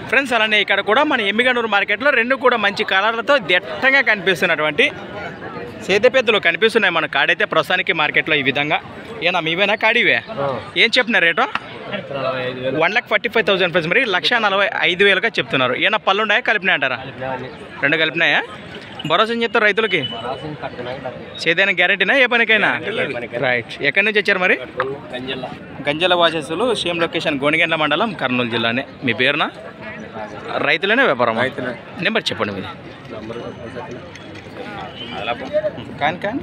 Friends అలానే ఇక్కడ కూడా మన ఎమ్మిగనూరు మార్కెట్లో రెండు కూడా మంచి కలర్లతో దట్టంగా కనిపిస్తున్నటువంటి సేదపెద్దలు కనిపిస్తున్నాయి మన కాడైతే ప్రస్తుతానికి మార్కెట్లో ఈ విధంగా ఏనా మీవేనా కాడివే ఏం చెప్తున్నారు rate one lakh forty five thousand friends మరి లక్ష నలభై ఐదు వేలుగా చెప్తున్నారు ఏనా పళ్ళు ఉన్నాయా కలిపినాయి అంటారా రెండు కలిపినాయా భరోసా ఏం చెప్తారు రైతులకి సేదైనా గ్యారెంటీనా ఏ పనికైనా రైట్ ఎక్కడి నుంచి వచ్చారు మరి గంజల వాసస్సులు సేమ్ లొకేషన్ గోనిగండ్ల మండలం కర్నూలు జిల్లానే మీ పేరున రైతులనే వ్యాపారం నెంబర్ చెప్పండి మీది కానీ కానీ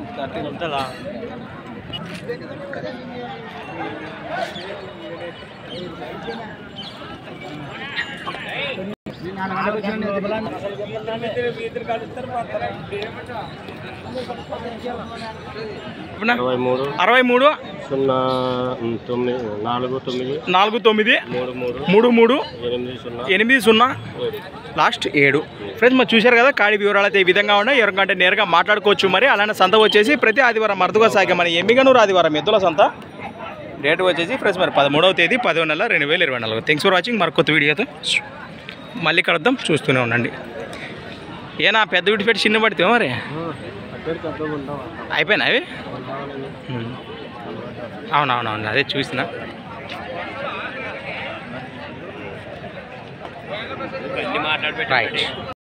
చెప్పనా? అరవై మూడు అరవై మూడు సున్నా తొమ్మిది నాలుగు తొమ్మిది నాలుగు తొమ్మిది మూడు మూడు మూడు మూడు ఎనిమిది సున్నా ఎనిమిది సున్నా ఏడు లాస్ట్ ఏడు ఫ్రెండ్స్ మరి చూశారు కదా కాడి వివరాలు అయితే ఈ విధంగా ఉన్నాయి ఎవరికంటే నేరుగా మాట్లాడుకోవచ్చు మరి అలానే సంత వచ్చేసి ప్రతి ఆదివారం మరుదుగా సాగే మన ఎమ్మిగనూరు ఆదివారం ఎద్దుల సంత డేట్ వచ్చేసి ఫ్రెండ్స్ మరి పదమూడవ తేదీ పదవ నెల రెండు వేల ఇరవై నాలుగు థ్యాంక్స్ ఫర్ వాచింగ్ మరి కొత్త వీడియోతో మళ్ళీ కలుద్దాం చూస్తూనే ఉండండి ఏనా పెద్ద విడి పెట్టి చిన్న పడితే మరి అయిపోయినా అవి ఉమ్. అవునవునవును అదే చూసిన రైట్